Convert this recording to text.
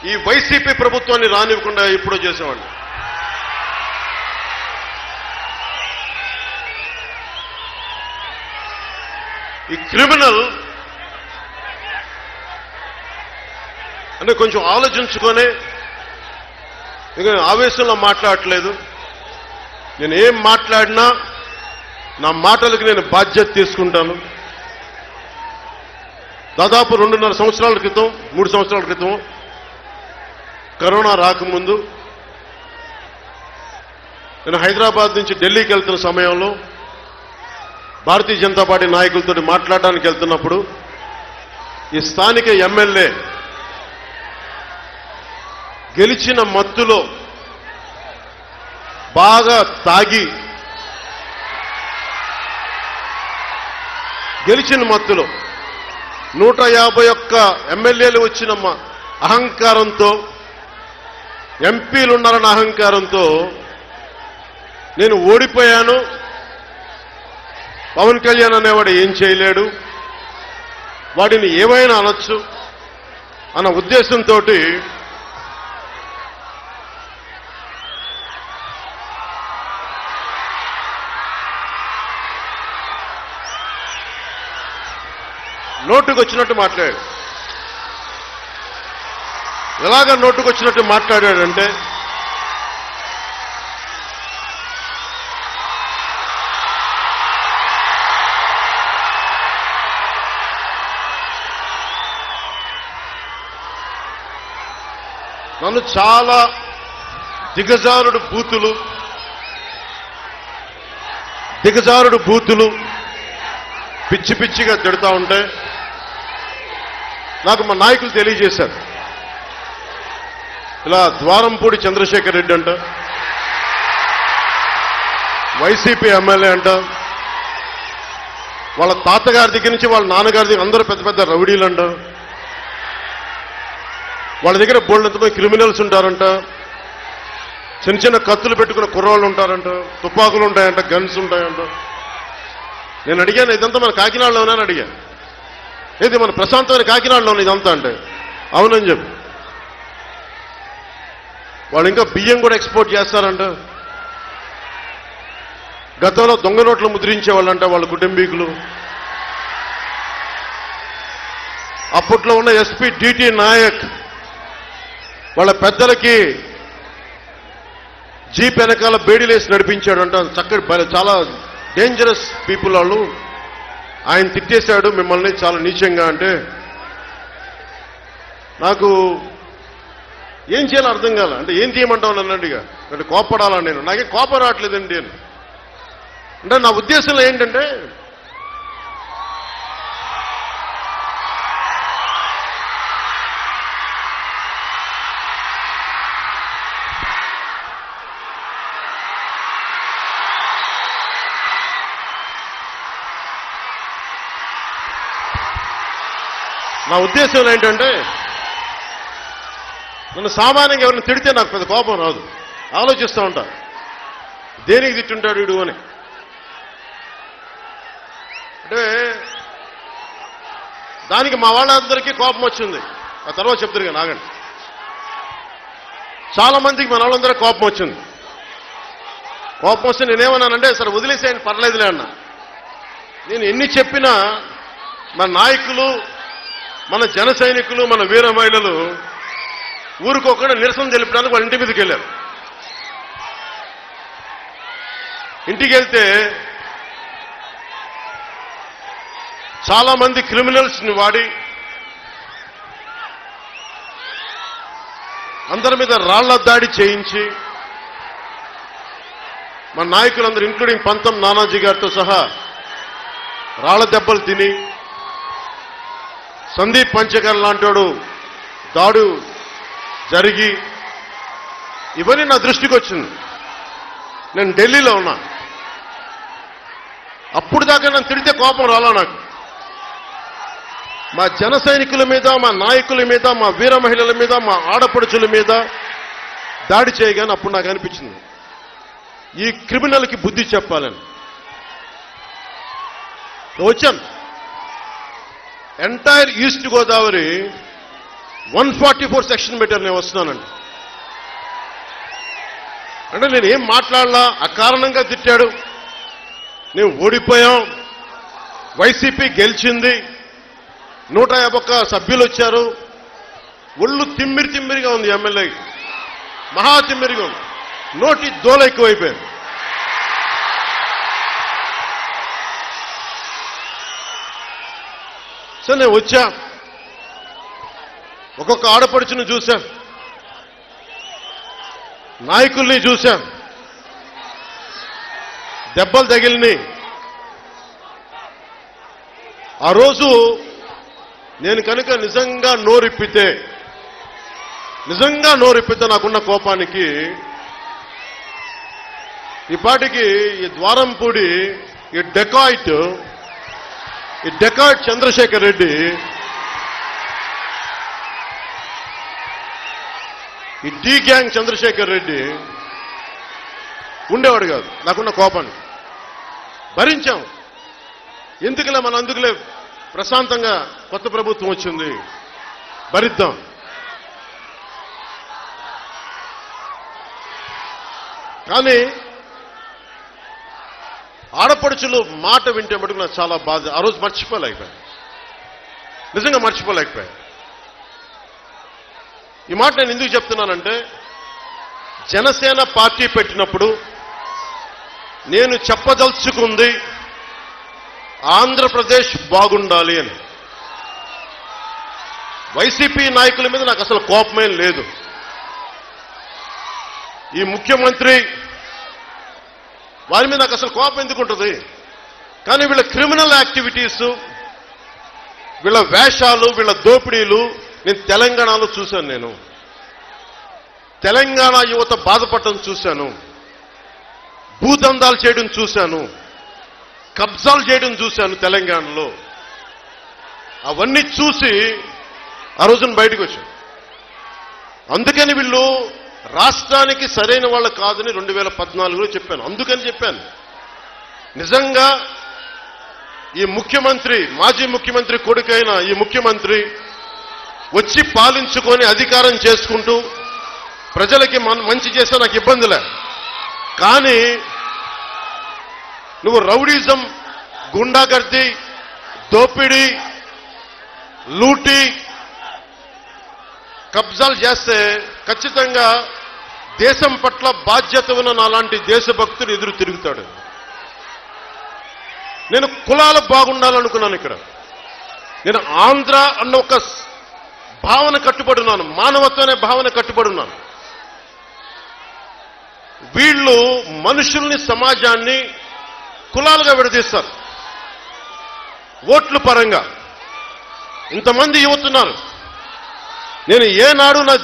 ఈ వైసీపీ ప్రభుత్వాన్ని రానివ్వకుండా ఎప్పుడో చేసేవాడిని ఈ క్రిమినల్ అంటే కొంచెం ఆలోచించుకొని ఇక నేను ఆవేశంలో మాట్లాడట్లేదు నేను ఏం మాట్లాడినా నా మాటలకు నేను బాధ్యత తీసుకుంటాను దాదాపు రెండున్నర సంవత్సరాల క్రితం మూడు సంవత్సరాల క్రితం కరోనా రాకముందు నేను హైదరాబాద్ నుంచి ఢిల్లీకి వెళ్తున్న సమయంలో భారతీయ జనతా పార్టీ నాయకులతో మాట్లాడడానికి వెళ్తున్నప్పుడు ఈ స్థానిక ఎమ్మెల్యే గెలిచిన మత్తులో బాగా తాగి గెలిచిన మత్తులో నూట యాభై ఒక్క ఎమ్మెల్యేలు వచ్చిన మ- అహంకారంతో ఎంపీలు ఉన్నారన్న అహంకారంతో నేను ఓడిపోయాను పవన్ కళ్యాణ్ అనేవాడు ఏం చేయలేడు వాడిని ఏమైనా అనొచ్చు అన్న ఉద్దేశంతో నోటుకు వచ్చినట్టు మాట్లాడాడు ఎలాగ నోటుకు వచ్చినట్టు మాట్లాడాడంటే నన్ను చాలా దిగజారుడు బూతులు దిగజారుడు బూతులు పిచ్చి పిచ్చిగా తిడతా ఉంటే నాకు మా నాయకులు తెలియజేశారు ఇలా ద్వారంపూడి చంద్రశేఖర్ రెడ్డి అంట వైసీపీ ఎమ్మెల్యే అంట వాళ్ళ తాతగారి దగ్గర నుంచి వాళ్ళ నాన్నగారి దగ్గర అందరూ పెద్ద పెద్ద రౌడీలు అంట వాళ్ళ దగ్గర బోల్డంతమంది క్రిమినల్స్ ఉంటారంట చిన్న చిన్న కత్తులు పెట్టుకున్న కుర్రాళ్ళు ఉంటారంట తుపాకులు ఉంటాయంట గన్స్ ఉంటాయంట నేను అడిగాను ఇదంతా మన కాకినాడలోనే అని అడిగాను ఏది మన ప్రశాంతమైన కాకినాడలో ఇదంతా అంటే అవునని చెప్పి వాళ్ళు ఇంకా బియ్యం కూడా ఎక్స్పోర్ట్ చేస్తారంట గతంలో దొంగ నోట్లు ముద్రించే వాళ్ళంట వాళ్ళ కుటుంబీకులు అప్పట్లో ఉన్న ఎస్పీ డిటి నాయక్ వాళ్ళ పెద్దలకి జీప్ వెనకాల బేడీలేసి నడిపించాడంట చక్కటి భలే- చాలా డేంజరస్ పీపుల్ వాళ్ళు ఆయన తిట్టేశాడు మిమ్మల్ని చాలా నీచంగా అంటే నాకు ఏం చేయాలో అర్థం కాల అంటే ఏం చేయమంటావు నన్ను అడిగా అంటే కోపడాలా నేను నాకే కోపం రావట్లేదండి అని అంటే నా ఉద్దేశంలో ఏంటంటే నా ఉద్దేశంలో ఏంటంటే నన్ను సామాన్యంగా ఎవరిని తిడితే నాకు పెద్ద కోపం రాదు ఆలోచిస్తూ ఉంటా దేనికి తిట్టుంటాడు వీడు అని అంటే దానికి మా వాళ్ళందరికీ కోపం వచ్చింది ఆ తర్వాత చెప్తారు కానీ ఆగండి చాలా మందికి మన వాళ్ళందరూ కోపం వచ్చింది కోపం వస్తే నేనేమన్నానంటే సరే వదిలేసేయండి పర్లేదులే అన్నా నేను ఎన్ని చెప్పినా మన నాయకులు మన జన సైనికులు మన వీర మహిళలు ఊరికొక్కడ నిరసన తెలిపడానికి వాళ్ళ ఇంటి మీదకి వెళ్ళారు ఇంటికి వెళ్తే చాలా మంది క్రిమినల్స్ ని వాడి అందరి మీద రాళ్ల దాడి చేయించి మన నాయకులందరూ ఇంక్లూడింగ్ పంతం నానాజీ గారితో సహా రాళ్ల దెబ్బలు తిని సందీప్ పంచకర్ లాంటోడు దాడు జరిగి ఇవన్నీ నా దృష్టికి వచ్చింది నేను ఢిల్లీలో ఉన్నా అప్పుడు దాకా నన్ను తిడితే కోపం రాలా నాకు మా జన సైనికుల మీద మా నాయకుల మీద మా వీర మహిళల మీద మా ఆడపడుచుల మీద దాడి చేయగానే అప్పుడు నాకు అనిపించింది ఈ క్రిమినల్కి బుద్ధి చెప్పాలని వచ్చాను entire east Godavari one forty four section పెట్టారు నేను వస్తున్నానండి అంటే నేను ఏం మాట్లాడలా అకారణంగా తిట్టాడు నేను ఓడిపోయాం వైసీపీ గెలిచింది నూట యాభై ఒక్క సభ్యులు వచ్చారు ఒళ్ళు తిమ్మిరి తిమ్మిరిగా ఉంది ఎమ్మెల్యే మహా తిమ్మిరిగా ఉంది నోటి దోల ఎక్కువైపోయింది సో నేను వచ్చా ఒక్కొక్క ఆడపడుచును చూశాను నాయకుల్ని చూశాను దెబ్బలు తగిలిని ఆ రోజు నేను కనుక నిజంగా నోరిప్పితే నిజంగా నోరిప్పితే నాకున్న కోపానికి ఈ పాటికి ఈ ద్వారంపూడి ఈ డెకాయిట్ ఈ డెకాయిట్ చంద్రశేఖర్ రెడ్డి ఈ డి గ్యాంగ్ చంద్రశేఖర్ రెడ్డి ఉండేవాడు కాదు నాకున్న కోపాన్ని భరించాం ఎందుకులే మన అందుకులే ప్రశాంతంగా కొత్త ప్రభుత్వం వచ్చింది భరిద్దాం కానీ ఆడపడుచులు మాట వింటే మటుకు నాకు చాలా బాధ ఆ రోజు మర్చిపోలేకపోయాను నిజంగా మర్చిపోలేకపోయాను ఈ మాట నేను ఎందుకు చెప్తున్నానంటే జనసేన పార్టీ పెట్టినప్పుడు నేను చెప్పదలుచుకుంది ఆంధ్రప్రదేశ్ బాగుండాలి అని వైసీపీ నాయకుల మీద నాకు అసలు కోపమే లేదు ఈ ముఖ్యమంత్రి వారి మీద నాకు అసలు కోపం ఎందుకు ఉంటుంది కానీ వీళ్ళ క్రిమినల్ యాక్టివిటీస్ వీళ్ళ వేషాలు వీళ్ళ దోపిడీలు నేను తెలంగాణలో చూశాను నేను తెలంగాణ యువత బాధపడటం చూశాను భూదందాలు చేయడం చూశాను కబ్జాలు చేయడం చూశాను తెలంగాణలో అవన్నీ చూసి ఆ రోజున బయటకు వచ్చాను అందుకని వీళ్ళు రాష్ట్రానికి సరైన వాళ్ళు కాదని రెండు వేల పద్నాలుగులో చెప్పాను అందుకని చెప్పాను నిజంగా ఈ ముఖ్యమంత్రి మాజీ ముఖ్యమంత్రి కొడుకైన ఈ ముఖ్యమంత్రి వచ్చి పాలించుకొని అధికారం చేసుకుంటూ ప్రజలకి మన- మంచి చేస్తే నాకు ఇబ్బందిలే కానీ నువ్వు రౌడీజం గుండాగర్ది దోపిడీ లూటీ కబ్జాలు చేస్తే ఖచ్చితంగా దేశం పట్ల బాధ్యత ఉన్న నాలాంటి దేశభక్తుడు ఎదురు తిరుగుతాడు నేను కులాలు బాగుండాలనుకున్నాను ఇక్కడ నేను ఆంధ్ర అన్న ఒక స్- భావన కట్టుబడి ఉన్నాను మానవత్వం అనే భావన కట్టుబడి ఉన్నాను వీళ్ళు మనుషుల్ని సమాజాన్ని కులాలుగా విడదీస్తారు ఓట్ల పరంగా ఇంతమంది యువతున్నారు నేను ఏనాడు నా